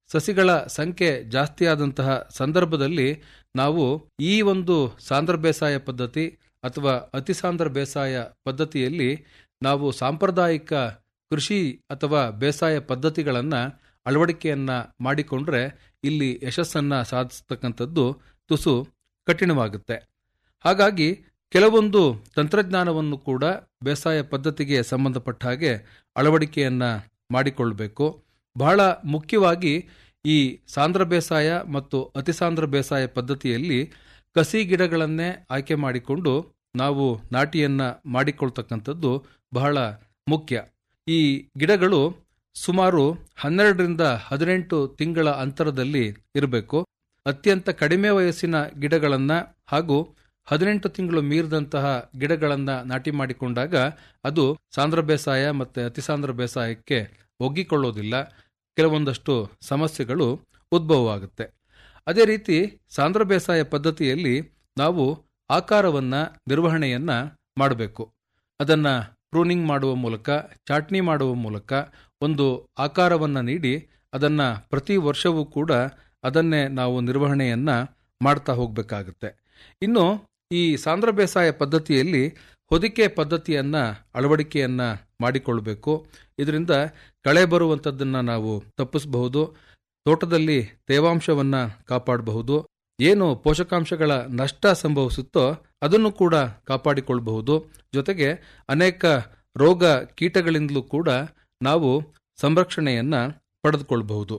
ಸಸಿಗಳ ಸಂಖ್ಯೆ ಜಾಸ್ತಿಯಾದಂತಹ ಸಂದರ್ಭದಲ್ಲಿ ನಾವು ಈ ಒಂದು ಸಾಂದ್ರ ಬೇಸಾಯ ಪದ್ಧತಿ ಅಥವಾ ಅತಿಸಾಂದ್ರ ಬೇಸಾಯ ಪದ್ಧತಿಯಲ್ಲಿ ನಾವು ಸಾಂಪ್ರದಾಯಿಕ ಕೃಷಿ ಅಥವಾ ಬೇಸಾಯ ಪದ್ಧತಿಗಳನ್ನು ಅಳವಡಿಕೆಯನ್ನ ಮಾಡಿಕೊಂಡ್ರೆ ಇಲ್ಲಿ ಯಶಸ್ಸನ್ನ ಸಾಧಿಸ್ತಕ್ಕಂಥದ್ದು ತುಸು ಕಠಿಣವಾಗುತ್ತೆ ಹಾಗಾಗಿ ಕೆಲವೊಂದು ತಂತ್ರಜ್ಞಾನವನ್ನು ಕೂಡ ಬೇಸಾಯ ಪದ್ಧತಿಗೆ ಸಂಬಂಧಪಟ್ಟ ಹಾಗೆ ಅಳವಡಿಕೆಯನ್ನ ಮಾಡಿಕೊಳ್ಬೇಕು ಬಹಳ ಮುಖ್ಯವಾಗಿ ಈ ಸಾಂದ್ರ ಬೇಸಾಯ ಮತ್ತು ಅತಿಸಾಂದ್ರ ಬೇಸಾಯ ಪದ್ಧತಿಯಲ್ಲಿ ಕಸಿ ಗಿಡಗಳನ್ನೇ ಆಯ್ಕೆ ಮಾಡಿಕೊಂಡು ನಾವು ನಾಟಿಯನ್ನ ಮಾಡಿಕೊಳ್ತಕ್ಕಂಥದ್ದು ಬಹಳ ಮುಖ್ಯ ಈ ಗಿಡಗಳು ಸುಮಾರು ಹನ್ನೆರಡರಿಂದ ಹದಿನೆಂಟು ತಿಂಗಳ ಅಂತರದಲ್ಲಿ ಇರಬೇಕು ಅತ್ಯಂತ ಕಡಿಮೆ ವಯಸ್ಸಿನ ಗಿಡಗಳನ್ನ ಹಾಗೂ ಹದಿನೆಂಟು ತಿಂಗಳು ಮೀರಿದಂತಹ ಗಿಡಗಳನ್ನ ನಾಟಿ ಮಾಡಿಕೊಂಡಾಗ ಅದು ಸಾಂದ್ರ ಬೇಸಾಯ ಮತ್ತೆ ಅತಿಸಾಂದ್ರ ಬೇಸಾಯಕ್ಕೆ ಒಗ್ಗಿಕೊಳ್ಳೋದಿಲ್ಲ ಕೆಲವೊಂದಷ್ಟು ಸಮಸ್ಯೆಗಳು ಉದ್ಭವವಾಗುತ್ತೆ ಅದೇ ರೀತಿ ಸಾಂದ್ರ ಬೇಸಾಯ ಪದ್ಧತಿಯಲ್ಲಿ ನಾವು ಆಕಾರವನ್ನ ನಿರ್ವಹಣೆಯನ್ನ ಮಾಡಬೇಕು ಅದನ್ನ ಪ್ರೂನಿಂಗ್ ಮಾಡುವ ಮೂಲಕ ಚಾಟ್ನಿ ಮಾಡುವ ಮೂಲಕ ಒಂದು ಆಕಾರವನ್ನ ನೀಡಿ ಅದನ್ನ ಪ್ರತಿ ವರ್ಷವೂ ಕೂಡ ಅದನ್ನೇ ನಾವು ನಿರ್ವಹಣೆಯನ್ನ ಮಾಡ್ತಾ ಹೋಗಬೇಕಾಗುತ್ತೆ ಇನ್ನು ಈ ಸಾಂದ್ರ ಬೇಸಾಯ ಪದ್ಧತಿಯಲ್ಲಿ ಹೊದಿಕೆ ಪದ್ಧತಿಯನ್ನ ಅಳವಡಿಕೆಯನ್ನ ಮಾಡಿಕೊಳ್ಬೇಕು ಇದರಿಂದ ಕಳೆ ಬರುವಂಥದ್ದನ್ನ ನಾವು ತಪ್ಪಿಸಬಹುದು ತೋಟದಲ್ಲಿ ತೇವಾಂಶವನ್ನ ಕಾಪಾಡಬಹುದು ಏನು ಪೋಷಕಾಂಶಗಳ ನಷ್ಟ ಸಂಭವಿಸುತ್ತೋ ಅದನ್ನು ಕೂಡ ಕಾಪಾಡಿಕೊಳ್ಳಬಹುದು ಜೊತೆಗೆ ಅನೇಕ ರೋಗ ಕೀಟಗಳಿಂದಲೂ ಕೂಡ ನಾವು ಸಂರಕ್ಷಣೆಯನ್ನ ಪಡೆದುಕೊಳ್ಳಬಹುದು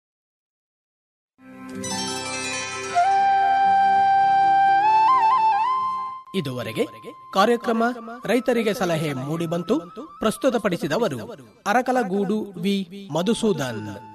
ಇದುವರೆಗೆ ಕಾರ್ಯಕ್ರಮ ರೈತರಿಗೆ ಸಲಹೆ ಮೂಡಿಬಂತು ಪ್ರಸ್ತುತಪಡಿಸಿದವರು ಅರಕಲಗೂಡು ವಿ ಮಧುಸೂದನ್